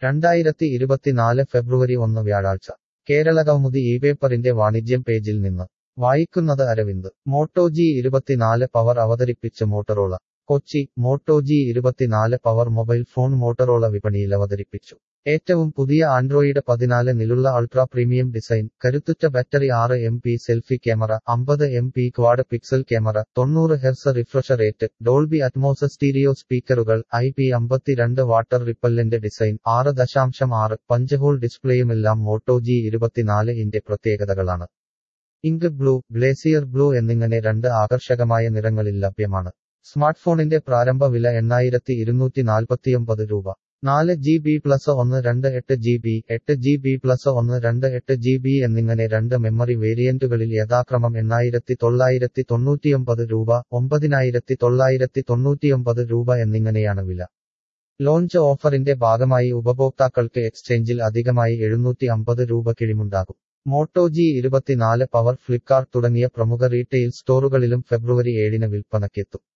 രണ്ടായിരത്തി ഇരുപത്തിനാല് ഫെബ്രുവരി ഒന്ന് വ്യാഴാഴ്ച കേരളകൗമുദി ഈ പേപ്പറിന്റെ വാണിജ്യം പേജിൽ നിന്ന് വായിക്കുന്നത് അരവിന്ദ് മോട്ടോ ജി ഇരുപത്തിനാല് പവർ അവതരിപ്പിച്ച് മോട്ടറോള കൊച്ചി മോട്ടോ ജി ഇരുപത്തിനാല് പവർ മൊബൈൽ ഫോൺ മോട്ടറോള വിപണിയിൽ അവതരിപ്പിച്ചു ഏറ്റവും പുതിയ ആൻഡ്രോയിഡ് പതിനാല് നിലുള്ള അൾട്രാ പ്രീമിയം ഡിസൈൻ കരുത്തുറ്റ ബാറ്ററി ആറ് എം പി സെൽഫി ക്യാമറ അമ്പത് M P quad pixel camera തൊണ്ണൂറ് hertz refresh rate Dolby Atmos stereo സ്പീക്കറുകൾ ഐ പി അമ്പത്തിരണ്ട് വാട്ടർ റിപ്പല്ലന്റ് ഡിസൈൻ ആറ് ദശാംശം ആറ് പഞ്ച് ഡിസ്പ്ലേയുമെല്ലാം മോട്ടോ ജി ഇരുപത്തിനാല് ഇന്റെ പ്രത്യേകതകളാണ് ഇങ്ക് ബ്ലൂ ഗ്ലേസിയർ ബ്ലൂ എന്നിങ്ങനെ രണ്ട് ആകർഷകമായ നിറങ്ങളിൽ ലഭ്യമാണ് സ്മാർട്ട്ഫോണിന്റെ പ്രാരംഭ വില എണ്ണായിരത്തി ഇരുന്നൂറ്റി നാൽപ്പത്തിയൊമ്പത് രൂപ നാല് ജി ബി പ്ലസ് ഒന്ന് രണ്ട് എട്ട് ജി ബി എട്ട് ജി ബി പ്ലസ് ഒന്ന് രണ്ട് എട്ട് ജി ബി എന്നിങ്ങനെ രണ്ട് മെമ്മറി വേരിയന്റുകളിൽ യഥാക്രമം എണ്ണായിരത്തി തൊള്ളായിരത്തി തൊണ്ണൂറ്റിയൊമ്പത് രൂപ ഒമ്പതിനായിരത്തി തൊള്ളായിരത്തി തൊണ്ണൂറ്റിയൊമ്പത് രൂപ എന്നിങ്ങനെയാണ് വില ലോഞ്ച് ഓഫറിന്റെ ഭാഗമായി ഉപഭോക്താക്കൾക്ക് എക്സ്ചേഞ്ചിൽ അധികമായി എഴുന്നൂറ്റി അമ്പത് രൂപ കിഴിമുണ്ടാകും മോട്ടോ ജി ഇരുപത്തിനാല് പവർ ഫ്ലിപ്കാർട്ട് തുടങ്ങിയ പ്രമുഖ റീറ്റെയിൽ സ്റ്റോറുകളിലും ഫെബ്രുവരി ഏഴിന് വിൽപ്പനയ്ക്കെത്തും